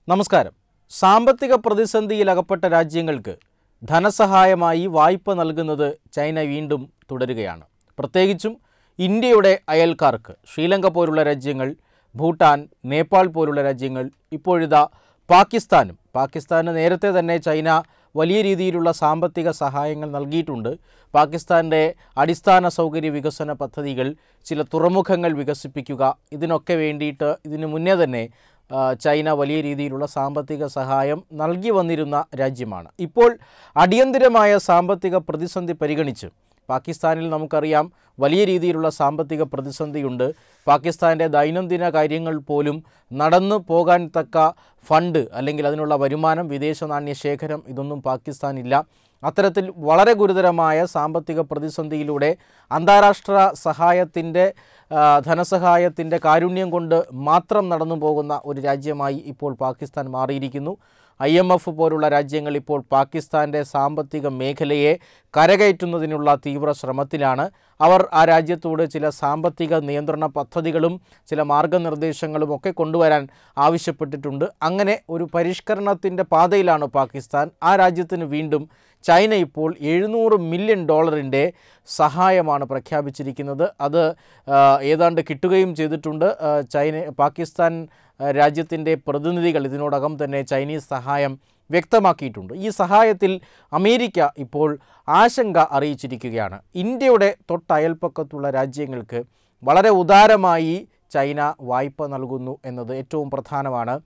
നമസ്കാരം സാമ്പത്തിക പ്രതിസന്ധിയിൽ അകപ്പെട്ട രാജ്യങ്ങൾക്ക് ധനസഹായമായി വായ്പ നൽകുന്നത് ചൈന വീണ്ടും തുടരുകയാണ് പ്രത്യേകിച്ചും ഇന്ത്യയുടെ അയൽക്കാർക്ക് ശ്രീലങ്ക പോലുള്ള രാജ്യങ്ങൾ ഭൂട്ടാൻ നേപ്പാൾ പോലുള്ള രാജ്യങ്ങൾ ഇപ്പോഴിതാ പാകിസ്ഥാനും പാകിസ്ഥാന് നേരത്തെ തന്നെ ചൈന വലിയ രീതിയിലുള്ള സാമ്പത്തിക സഹായങ്ങൾ നൽകിയിട്ടുണ്ട് പാകിസ്ഥാൻ്റെ അടിസ്ഥാന സൗകര്യ വികസന പദ്ധതികൾ ചില തുറമുഖങ്ങൾ വികസിപ്പിക്കുക ഇതിനൊക്കെ വേണ്ടിയിട്ട് ഇതിനു മുന്നേ തന്നെ ആ, ചൈന വലിയ രീതിയിലുള്ള സാമ്പത്തിക സഹായം നൽകി വന്നിരുന്ന രാജ്യമാണ് ഇപ്പോൾ അടിയന്തിരമായ സാമ്പത്തിക പ്രതിസന്ധി പരിഗണിച്ച് പാകിസ്ഥാനിൽ നമുക്കറിയാം വലിയ രീതിയിലുള്ള സാമ്പത്തിക പ്രതിസന്ധിയുണ്ട് പാകിസ്ഥാൻ്റെ ദൈനംദിന കാര്യങ്ങൾ പോലും നടന്നു പോകാൻ തക്ക ഫണ്ട് അല്ലെങ്കിൽ അതിനുള്ള വരുമാനം വിദേശ നാണ്യ ശേഖരം ഇതൊന്നും പാകിസ്ഥാനില്ല അത്തരത്തിൽ വളരെ ഗുരുതരമായ സാമ്പത്തിക പ്രതിസന്ധിയിലൂടെ അന്താരാഷ്ട്ര സഹായത്തിൻ്റെ ആ, ധനസഹായത്തിൻ്റെ കാരുണ്യം കൊണ്ട് മാത്രം നടന്നു പോകുന്ന ഒരു രാജ്യമായി ഇപ്പോൾ പാകിസ്ഥാൻ മാറിയിരിക്കുന്നു ഐ എം എഫ് പോലുള്ള രാജ്യങ്ങൾ ഇപ്പോൾ പാകിസ്ഥാൻ്റെ സാമ്പത്തിക മേഖലയെ കരകയറ്റുന്നതിനുള്ള തീവ്ര ശ്രമത്തിലാണ് അവർ ആ രാജ്യത്തോട് ചില സാമ്പത്തിക നിയന്ത്രണ പദ്ധതികളും ചില മാർഗനിർദ്ദേശങ്ങളും ഒക്കെ കൊണ്ടുവരാൻ ആവശ്യപ്പെട്ടിട്ടുണ്ട് അങ്ങനെ ഒരു പരിഷ്കരണത്തിൻ്റെ പാതയിലാണ് പാകിസ്ഥാൻ ആ രാജ്യത്തിന് വീണ്ടും ചൈന ഇപ്പോൾ എഴുന്നൂറ് മില്യൺ ഡോളറിൻ്റെ സഹായമാണ് പ്രഖ്യാപിച്ചിരിക്കുന്നത് അത് ആ, ഏതാണ്ട് കിട്ടുകയും ചെയ്തിട്ടുണ്ട് ആ, ചൈന പാകിസ്ഥാൻ ആ, രാജ്യത്തിൻ്റെ പ്രതിനിധികൾ ഇതിനോടകം തന്നെ ചൈനീസ് സഹായം വ്യക്തമാക്കിയിട്ടുണ്ട് ഈ സഹായത്തിൽ അമേരിക്ക ഇപ്പോൾ ആശങ്ക അറിയിച്ചിരിക്കുകയാണ് ഇന്ത്യയുടെ തൊട്ടയൽപ്പക്കത്തുള്ള രാജ്യങ്ങൾക്ക് വളരെ ഉദാരമായി ചൈന വായ്പ നൽകുന്നു എന്നത് ഏറ്റവും പ്രധാനമാണ്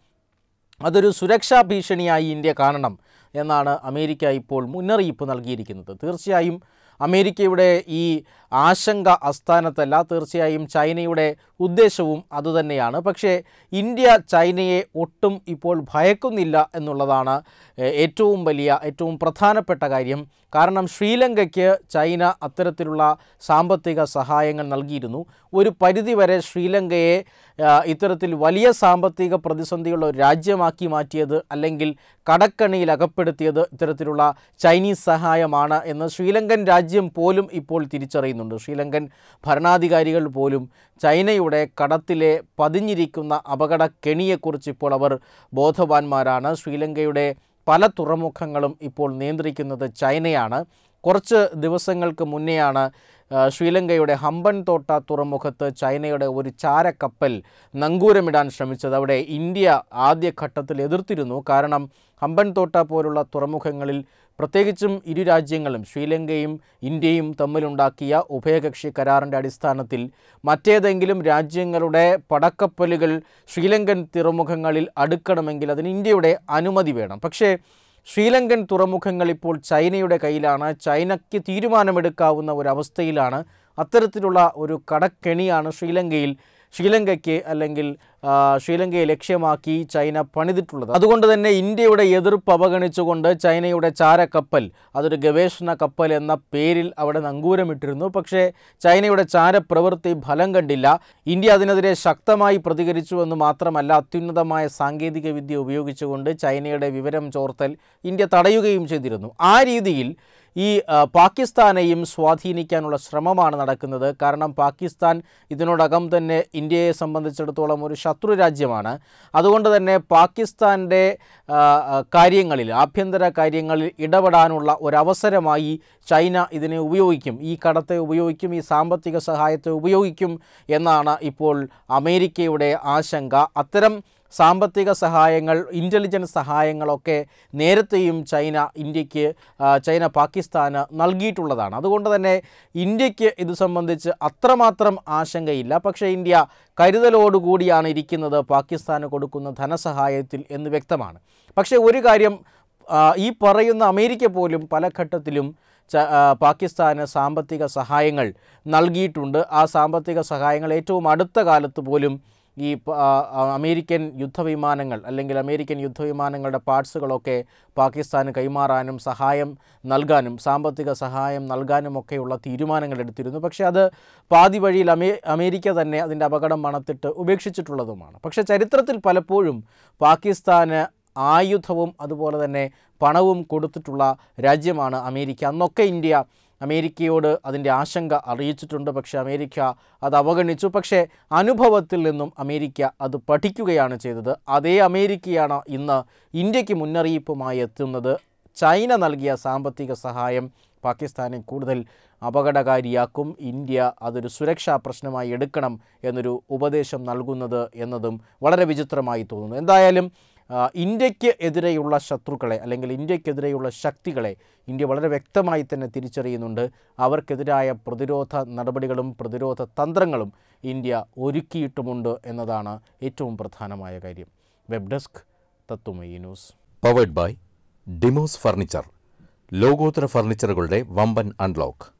അതൊരു സുരക്ഷാ ഭീഷണിയായി ഇന്ത്യ കാണണം എന്നാണ് അമേരിക്ക ഇപ്പോൾ മുന്നറിയിപ്പ് നൽകിയിരിക്കുന്നത് തീർച്ചയായും അമേരിക്കയുടെ ഈ ആശങ്ക അസ്ഥാനത്തല്ല തീർച്ചയായും ചൈനയുടെ ഉദ്ദേശവും അതുതന്നെയാണ് പക്ഷേ ഇന്ത്യ ചൈനയെ ഒട്ടും ഇപ്പോൾ ഭയക്കുന്നില്ല എന്നുള്ളതാണ് ഏഹ്, ഏറ്റവും വലിയ ഏറ്റവും പ്രധാനപ്പെട്ട കാര്യം കാരണം ശ്രീലങ്കയ്ക്ക് ചൈന അത്തരത്തിലുള്ള സാമ്പത്തിക സഹായങ്ങൾ നൽകിയിരുന്നു ഒരു പരിധിവരെ ശ്രീലങ്കയെ ആ, ഇത്തരത്തിൽ വലിയ സാമ്പത്തിക പ്രതിസന്ധിയുള്ള ഒരു രാജ്യമാക്കി മാറ്റിയത് അല്ലെങ്കിൽ കടക്കണിയിൽ അകപ്പെടുത്തിയത് ഇത്തരത്തിലുള്ള ചൈനീസ് സഹായമാണ് എന്ന് ശ്രീലങ്കൻ രാജ്യം പോലും ഇപ്പോൾ തിരിച്ചറിയുന്നുണ്ട് ശ്രീലങ്കൻ ഭരണാധികാരികൾ പോലും ചൈനയുടെ കടത്തിലെ പതിഞ്ഞിരിക്കുന്ന അപകട കെണിയെക്കുറിച്ച് ഇപ്പോൾ അവർ ബോധവാന്മാരാണ് ശ്രീലങ്കയുടെ പല തുറമുഖങ്ങളും ഇപ്പോൾ നിയന്ത്രിക്കുന്നത് ചൈനയാണ് കുറച്ച് ദിവസങ്ങൾക്ക് മുന്നെയാണ് ആ, ശ്രീലങ്കയുടെ ഹമ്പൻ തോട്ട തുറമുഖത്ത് ചൈനയുടെ ഒരു ചാരക്കപ്പൽ നങ്കൂരമിടാൻ ശ്രമിച്ചത് അവിടെ ഇന്ത്യ ആദ്യഘട്ടത്തിൽ എതിർത്തിരുന്നു കാരണം ഹമ്പൻ തോട്ട പോലുള്ള തുറമുഖങ്ങളിൽ പ്രത്യേകിച്ചും ഇരു രാജ്യങ്ങളും ശ്രീലങ്കയും ഇന്ത്യയും തമ്മിലുണ്ടാക്കിയ ഉഭയകക്ഷി കരാറിൻ്റെ അടിസ്ഥാനത്തിൽ മറ്റേതെങ്കിലും രാജ്യങ്ങളുടെ പടക്കപ്പലുകൾ ശ്രീലങ്കൻ തുറമുഖങ്ങളിൽ അടുക്കണമെങ്കിൽ അതിന് ഇന്ത്യയുടെ അനുമതി വേണം പക്ഷേ ശ്രീലങ്കൻ തുറമുഖങ്ങൾ ഇപ്പോൾ ചൈനയുടെ കയ്യിലാണ് ചൈനയ്ക്ക് തീരുമാനമെടുക്കാവുന്ന ഒരവസ്ഥയിലാണ് അത്തരത്തിലുള്ള ഒരു കടക്കെണിയാണ് ശ്രീലങ്കയിൽ ശ്രീലങ്കയ്ക്ക് അല്ലെങ്കിൽ ആ, ശ്രീലങ്കയെ ലക്ഷ്യമാക്കി ചൈന പണിതിട്ടുള്ളത് അതുകൊണ്ട് തന്നെ ഇന്ത്യയുടെ എതിർപ്പ് അവഗണിച്ചുകൊണ്ട് ചൈനയുടെ ചാരക്കപ്പൽ അതൊരു ഗവേഷണ കപ്പൽ എന്ന പേരിൽ അവിടെ നങ്കൂരമിട്ടിരുന്നു പക്ഷേ ചൈനയുടെ ചാരപ്രവൃത്തി ഫലം കണ്ടില്ല ഇന്ത്യ അതിനെതിരെ ശക്തമായി പ്രതികരിച്ചു എന്ന് മാത്രമല്ല അത്യുന്നതമായ സാങ്കേതിക വിദ്യ ഉപയോഗിച്ചുകൊണ്ട് ചൈനയുടെ വിവരം ചോർത്തൽ ഇന്ത്യ തടയുകയും ചെയ്തിരുന്നു ആ രീതിയിൽ ഈ ആ, പാകിസ്ഥാനെയും സ്വാധീനിക്കാനുള്ള ശ്രമമാണ് നടക്കുന്നത് കാരണം പാകിസ്ഥാൻ ഇതിനോടകം തന്നെ ഇന്ത്യയെ സംബന്ധിച്ചിടത്തോളം ഒരു ശത്രു രാജ്യമാണ് അതുകൊണ്ട് തന്നെ പാകിസ്ഥാൻ്റെ ആ, ആ, കാര്യങ്ങളിൽ ആഭ്യന്തര കാര്യങ്ങളിൽ ഇടപെടാനുള്ള ഒരവസരമായി ചൈന ഇതിനെ ഉപയോഗിക്കും ഈ കടത്തെ ഉപയോഗിക്കും ഈ സാമ്പത്തിക സഹായത്തെ ഉപയോഗിക്കും എന്നാണ് ഇപ്പോൾ അമേരിക്കയുടെ ആശങ്ക അത്തരം സാമ്പത്തിക സഹായങ്ങൾ ഇൻ്റലിജൻസ് സഹായങ്ങളൊക്കെ നേരത്തെയും ചൈന ഇന്ത്യക്ക് ആ, ചൈന പാകിസ്ഥാന് നൽകിയിട്ടുള്ളതാണ് അതുകൊണ്ട് തന്നെ ഇന്ത്യക്ക് ഇത് സംബന്ധിച്ച് അത്രമാത്രം ആശങ്കയില്ല പക്ഷേ ഇന്ത്യ കരുതലോടുകൂടിയാണ് ഇരിക്കുന്നത് പാകിസ്ഥാന് കൊടുക്കുന്ന ധനസഹായത്തിൽ എന്ന് വ്യക്തമാണ് പക്ഷേ ഒരു കാര്യം ആ, ഈ പറയുന്ന അമേരിക്ക പോലും പല ഘട്ടത്തിലും ച ആ, പാകിസ്ഥാന് സാമ്പത്തിക സഹായങ്ങൾ നൽകിയിട്ടുണ്ട് ആ സാമ്പത്തിക സഹായങ്ങൾ ഏറ്റവും അടുത്ത കാലത്ത് പോലും ഈ പ- ആ, ആ, അമേരിക്കൻ യുദ്ധവിമാനങ്ങൾ അല്ലെങ്കിൽ അമേരിക്കൻ യുദ്ധവിമാനങ്ങളുടെ പാർട്സുകളൊക്കെ പാകിസ്ഥാന് കൈമാറാനും സഹായം നൽകാനും സാമ്പത്തിക സഹായം നൽകാനുമൊക്കെയുള്ള തീരുമാനങ്ങൾ എടുത്തിരുന്നു പക്ഷേ അത് പാതി വഴിയിൽ അമേ അമേരിക്ക തന്നെ അതിൻ്റെ അപകടം മണത്തിട്ട് ഉപേക്ഷിച്ചിട്ടുള്ളതുമാണ് പക്ഷേ ചരിത്രത്തിൽ പലപ്പോഴും പാകിസ്ഥാന് ആയുധവും അതുപോലെ തന്നെ പണവും കൊടുത്തിട്ടുള്ള രാജ്യമാണ് അമേരിക്ക അന്നൊക്കെ ഇന്ത്യ അമേരിക്കയോട് അതിൻ്റെ ആശങ്ക അറിയിച്ചിട്ടുണ്ട് പക്ഷേ അമേരിക്ക അത് അവഗണിച്ചു പക്ഷേ അനുഭവത്തിൽ നിന്നും അമേരിക്ക അത് പഠിക്കുകയാണ് ചെയ്തത് അതേ അമേരിക്കയാണ് ഇന്ന് ഇന്ത്യക്ക് മുന്നറിയിപ്പുമായി എത്തുന്നത് ചൈന നൽകിയ സാമ്പത്തിക സഹായം പാകിസ്ഥാനെ കൂടുതൽ അപകടകാരിയാക്കും ഇന്ത്യ അതൊരു സുരക്ഷാ പ്രശ്നമായി എടുക്കണം എന്നൊരു ഉപദേശം നൽകുന്നത് എന്നതും വളരെ വിചിത്രമായി തോന്നുന്നു എന്തായാലും ആ, ഇന്ത്യക്ക് എതിരെയുള്ള ശത്രുക്കളെ അല്ലെങ്കിൽ ഇന്ത്യക്കെതിരെയുള്ള ശക്തികളെ ഇന്ത്യ വളരെ വ്യക്തമായി തന്നെ തിരിച്ചറിയുന്നുണ്ട് അവർക്കെതിരായ പ്രതിരോധ നടപടികളും പ്രതിരോധ തന്ത്രങ്ങളും ഇന്ത്യ ഒരുക്കിയിട്ടുമുണ്ട് എന്നതാണ് ഏറ്റവും പ്രധാനമായ കാര്യം web desk Thathwamayi news powered by Demos furniture ലോകോത്തര ഫർണിച്ചറുകളുടെ വമ്പൻ അൺലോക്ക്